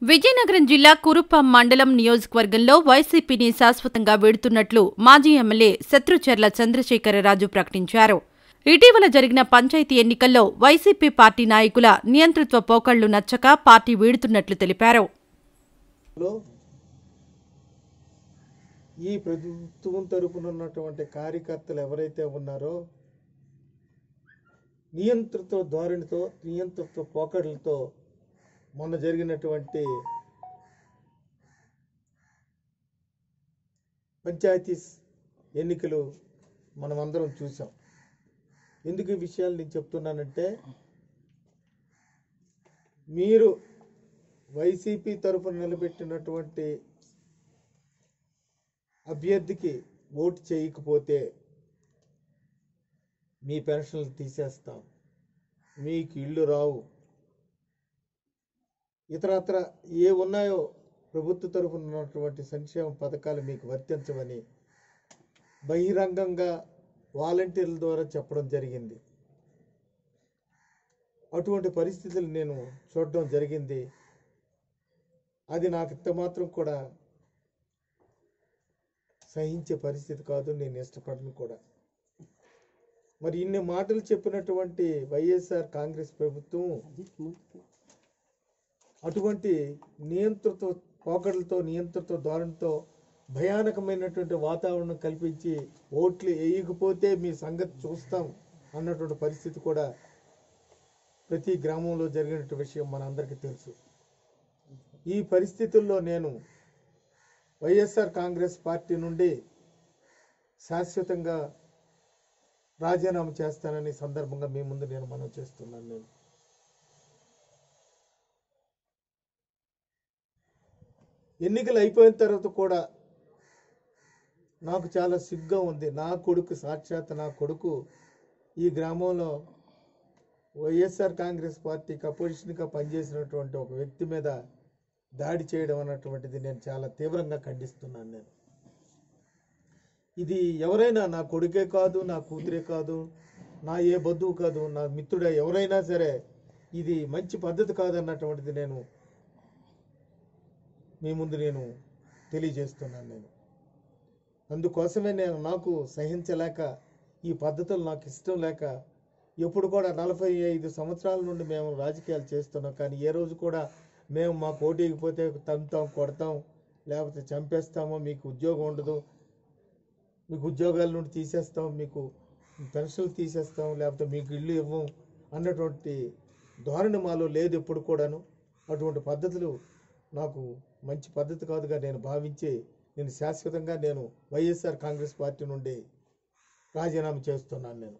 విజయనగరం జిల్లా కురుపాం మండలం నియోజకవర్గంలో వైసీపీని శాశ్వతంగా వీడుతున్నట్లు మాజీ ఎమ్మెల్యే శత్రుచర్ల చంద్రశేఖరరాజు ప్రకటించారు ఇటీవల జరిగిన పంచాయతీ ఎన్నికల్లో వైసీపీ పార్టీ నాయకుల నియంతృత్వ పోకళ్లు నచ్చక పార్టీ వీడుతున్నట్లు తెలిపారు లో ఈ ప్రభుత్వం తరపున ఉన్నటువంటి కార్యకర్తలు ఎవరైతే ఉన్నారో నియంత్రిత ధోరణితో నియంత్రిత పోకడలతో మొన్న జరిగినటువంటి పంచాయతీ ఎన్నికలు మనమందరం చూసాం ఎందుకు ఈ విషయాలు నేను చెప్తున్నానంటే మీరు వైసీపీ తరపున నిలబెట్టినటువంటి అభ్యర్థికి ఓటు చేయకపోతే మీ పెన్షన్లు తీసేస్తాం మీకు ఇళ్ళు రావు ఇతరత్ర ఏ ఉన్నాయో ప్రభుత్వ తరపున ఉన్నటువంటి సంక్షేమ పథకాలు మీకు వర్తించవని బహిరంగంగా వాలంటీర్ల ద్వారా చెప్పడం జరిగింది అటువంటి పరిస్థితులు నేను చూడడం జరిగింది అది నాకు ఇంత మాత్రం కూడా సహించే పరిస్థితి కాదు నేను ఇష్టపడను కూడా మరి ఇన్ని మాటలు చెప్పినటువంటి వైఎస్ఆర్ కాంగ్రెస్ ప్రభుత్వం అటువంటి నియంత్రిత పోకడలతో నియంత్రిత ధోరణితో భయానకమైనటువంటి వాతావరణం కల్పించి ఓట్లు వేయకపోతే మీ సంగతి చూస్తాం అన్నటువంటి పరిస్థితి కూడా ప్రతి గ్రామంలో జరిగినటువంటి విషయం మనందరికీ తెలుసు ఈ పరిస్థితుల్లో నేను వైఎస్ఆర్ కాంగ్రెస్ పార్టీ నుండి శాశ్వతంగా రాజీనామా చేస్తానని సందర్భంగా మీ ముందు నేను మనం చేస్తున్నాను నేను ఎన్నికలు అయిపోయిన తర్వాత కూడా నాకు చాలా సిగ్గా ఉంది నా కొడుకు సాక్షాత్ నా కొడుకు ఈ గ్రామంలో వైఎస్ఆర్ కాంగ్రెస్ పార్టీకి అపోజిషన్గా పనిచేసినటువంటి ఒక వ్యక్తి మీద దాడి చేయడం అన్నటువంటిది నేను చాలా తీవ్రంగా ఖండిస్తున్నాను నేను ఇది ఎవరైనా నా కొడుకే కాదు నా కూతురే కాదు నా ఏ బంధువు కాదు నా మిత్రుడే ఎవరైనా సరే ఇది మంచి పద్ధతి కాదన్నటువంటిది నేను మీ ముందు నేను తెలియజేస్తున్నాను నేను అందుకోసమే నేను నాకు సహించలేక ఈ పద్ధతులు నాకు ఇష్టం లేక ఎప్పుడు కూడా నలభై ఐదు సంవత్సరాల నుండి మేము రాజకీయాలు చేస్తున్నాం కానీ ఏ రోజు కూడా మేము మా పోటీకి తంతాం కొడతాం లేకపోతే చంపేస్తామో మీకు ఉద్యోగం ఉండదు మీకు ఉద్యోగాల నుండి తీసేస్తాం మీకు పెన్షన్లు తీసేస్తాం లేకపోతే మీకు ఇల్లు ఇవ్వం అన్నటువంటి ధోరణి మాలో లేదు ఎప్పుడు కూడాను అటువంటి పద్ధతులు నాకు మంచి పద్ధతి కాదుగా నేను భావించి నేను శాశ్వతంగా నేను వైఎస్ఆర్ కాంగ్రెస్ పార్టీ నుండి రాజీనామా చేస్తున్నాను నేను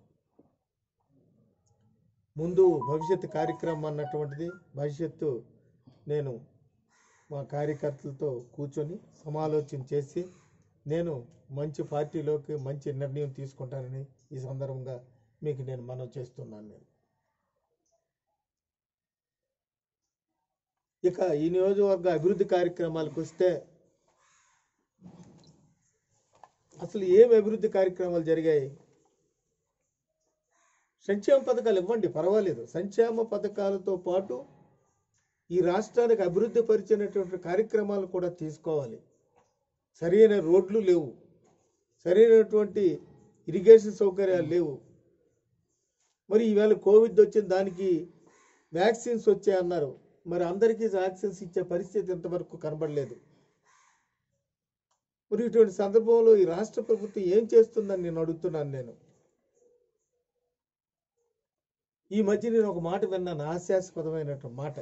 ముందు భవిష్యత్తు కార్యక్రమం అన్నటువంటిది భవిష్యత్తు నేను మా కార్యకర్తలతో కూర్చొని సమాలోచన చేసి నేను మంచి పార్టీలోకి మంచి నిర్ణయం తీసుకుంటానని ఈ సందర్భంగా మీకు నేను మనం చేస్తున్నాను నేను ఇక ఈ నియోజకవర్గ అభివృద్ధి కార్యక్రమాలకు వస్తే అసలు ఏం అభివృద్ధి కార్యక్రమాలు జరిగాయి సంక్షేమ పథకాలు ఇవ్వండి పర్వాలేదు సంక్షేమ పథకాలతో పాటు ఈ రాష్ట్రానికి అభివృద్ధి పరిచినటువంటి కార్యక్రమాలు కూడా తీసుకోవాలి సరైన రోడ్లు లేవు సరైనటువంటి ఇరిగేషన్ సౌకర్యాలు లేవు మరి ఈవేళ కోవిడ్ వచ్చిన దానికి వ్యాక్సిన్స్ వచ్చాయన్నారు మరి అందరికీ వ్యాక్సిన్స్ ఇచ్చే పరిస్థితి ఇంతవరకు కనబడలేదు మరి ఇటువంటి సందర్భంలో ఈ రాష్ట్ర ప్రభుత్వం ఏం చేస్తుందని నేను అడుగుతున్నాను నేను ఈ మధ్య నేను ఒక మాట విన్నాను హాస్యాస్పదమైనటువంటి మాట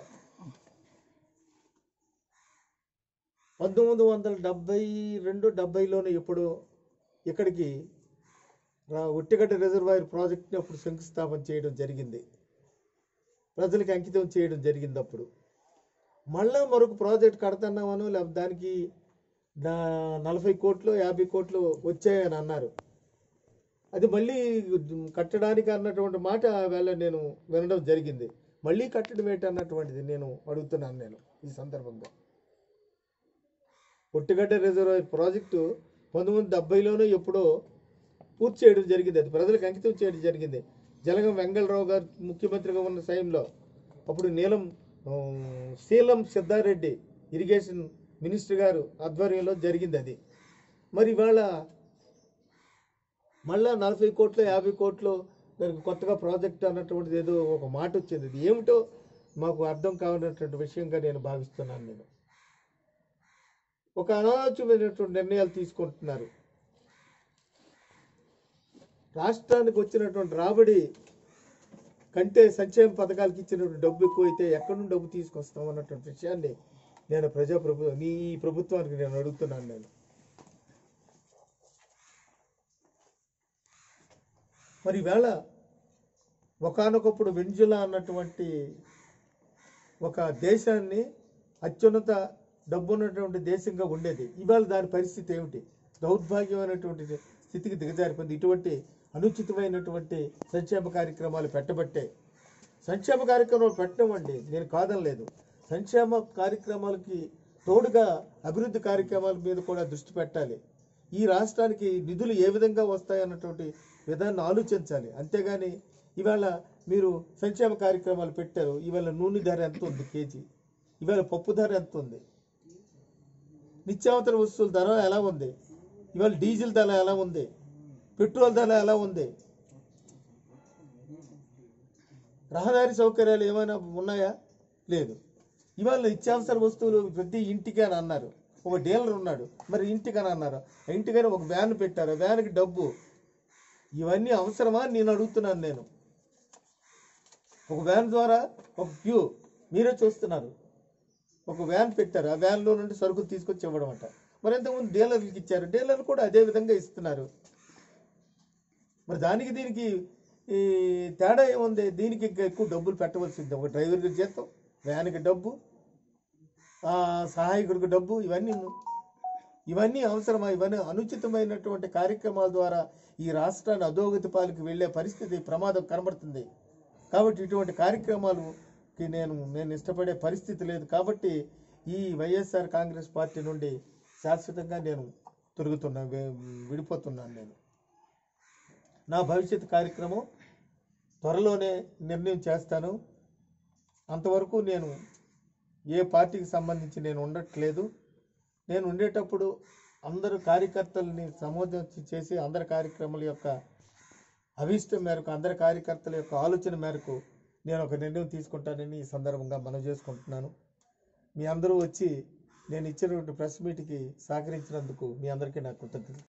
పంతొమ్మిది వందల డెబ్బై రెండు డెబ్బైలోనే ఎప్పుడు ఇక్కడికి రా ఒట్టిగడ్డ రిజర్వాయర్ ప్రాజెక్ట్ని అప్పుడు శంకుస్థాపన చేయడం జరిగింది ప్రజలకు అంకితం చేయడం జరిగింది అప్పుడు మళ్ళా మరొక ప్రాజెక్ట్ కడతాన్నామను లేకపోతే దానికి దా- నలభై కోట్లు యాభై కోట్లు వచ్చాయని అన్నారు అది మళ్ళీ కట్టడానికి అన్నటువంటి మాట వేళ నేను వినడం జరిగింది మళ్ళీ కట్టడం ఏంటి అన్నటువంటిది నేను అడుగుతున్నాను నేను ఈ సందర్భంగా పొట్టిగడ్డ రిజర్వాయర్ ప్రాజెక్టు పంతొమ్మిది వందల డెబ్బైలోనూ ఎప్పుడో పూర్తి చేయడం జరిగింది అది ప్రజలకు అంకితం చేయడం జరిగింది జలగం వెంగళరావు గారు ముఖ్యమంత్రిగా ఉన్న సమయంలో అప్పుడు నీలం ఆ, శీలం సిద్ధారెడ్డి ఇరిగేషన్ మినిస్టర్ గారు ఆధ్వర్యంలో జరిగింది అది మరి ఇవాళ మళ్ళా నలభై కోట్లు యాభై కోట్లు దానికి కొత్తగా ప్రాజెక్ట్ అన్నటువంటిది ఏదో ఒక మాట వచ్చింది ఇది ఏమిటో మాకు అర్థం కావాలన్నటువంటి విషయంగా నేను భావిస్తున్నాను నేను ఒక అనాలోచితమైనటువంటి నిర్ణయాలు తీసుకుంటున్నారు రాష్ట్రానికి వచ్చినటువంటి రాబడి కంటే సంక్షేమ పథకాలకు ఇచ్చినటువంటి డబ్బు ఎక్కువైతే ఎక్కడి నుండి డబ్బు తీసుకొస్తాం అన్నటువంటి విషయాన్ని నేను ప్రజా ప్రభు నీ ఈ ప్రభుత్వానికి నేను అడుగుతున్నాను నేను మరి ఈవేళ ఒకనొకప్పుడు వెంజులా అన్నటువంటి ఒక దేశాన్ని అత్యున్నత డబ్బున్నటువంటి దేశంగా ఉండేది ఇవాళ దాని పరిస్థితి ఏమిటి దౌర్భాగ్యమైనటువంటి స్థితికి దిగజారిపోయింది ఇటువంటి అనుచితమైనటువంటి సంక్షేమ కార్యక్రమాలు పెట్టబట్టే సంక్షేమ కార్యక్రమాలు పెట్టమండి నేను కాదనలేదు సంక్షేమ కార్యక్రమాలకి తోడుగా అభివృద్ధి కార్యక్రమాల మీద కూడా దృష్టి పెట్టాలి ఈ రాష్ట్రానికి నిధులు ఏ విధంగా వస్తాయన్నటువంటి విధాన్ని ఆలోచించాలి అంతేగాని ఇవాళ మీరు సంక్షేమ కార్యక్రమాలు పెట్టారు ఇవాళ నూనె ధర ఎంత ఉంది కేజీ ఇవాళ పప్పు ధర ఎంత ఉంది నిత్యావసర వస్తువుల ధర ఎలా ఉంది ఇవాళ డీజిల్ ధర ఎలా ఉంది పెట్రోల్ ధర ఎలా ఉంది రహదారి సౌకర్యాలు ఏమైనా ఉన్నాయా లేదు ఇవాళ నిత్యావసర వస్తువులు ప్రతి ఇంటికి అని అన్నారు ఒక డీలర్ ఉన్నాడు మరి ఇంటికి అని అన్నారు ఆ ఇంటికని ఒక వ్యాన్ పెట్టారు వ్యాన్కి డబ్బు ఇవన్నీ అవసరమా అని నేను అడుగుతున్నాను నేను ఒక వ్యాన్ ద్వారా ఒక క్యూ మీరే చూస్తున్నారు ఒక వ్యాన్ పెట్టారు ఆ వ్యాన్లో నుండి సరుకులు తీసుకొచ్చి ఇవ్వడం అంట మరి ఇంతకుముందు డీలర్లకు ఇచ్చారు డీలర్లు కూడా అదే విధంగా ఇస్తున్నారు మరి దానికి దీనికి ఈ తేడా ఏముంది దీనికి ఇంకా ఎక్కువ డబ్బులు పెట్టవలసింది ఒక డ్రైవర్కి జీతం వ్యాన్కి డబ్బు ఆ సహాయకుడికి డబ్బు ఇవన్నీ ఇవన్నీ అవసరమా ఇవన్నీ అనుచితమైనటువంటి కార్యక్రమాల ద్వారా ఈ రాష్ట్రాన్ని అధోగతి పాలకి వెళ్ళే పరిస్థితి ప్రమాదం కనబడుతుంది కాబట్టి ఇటువంటి కార్యక్రమాలుకి నేను నేను ఇష్టపడే పరిస్థితి లేదు కాబట్టి ఈ వైఎస్ఆర్ కాంగ్రెస్ పార్టీ నుండి శాశ్వతంగా నేను తిరుగుతున్నా వి- విడిపోతున్నాను నేను నా భవిష్యత్ కార్యక్రమం త్వరలోనే నిర్ణయం చేస్తాను అంతవరకు నేను ఏ పార్టీకి సంబంధించి నేను ఉండట్లేదు నేను ఉండేటప్పుడు అందరు కార్యకర్తల్ని సమోదం చేసి అందరి కార్యక్రమాల యొక్క అభీష్టం మేరకు అందరి కార్యకర్తల యొక్క ఆలోచన మేరకు నేను ఒక నిర్ణయం తీసుకుంటానని ఈ సందర్భంగా మనం చేసుకుంటున్నాను మీ అందరూ వచ్చి నేను ఇచ్చినటువంటి ప్రెస్ మీట్కి సహకరించినందుకు మీ అందరికీ నా కృతజ్ఞతలు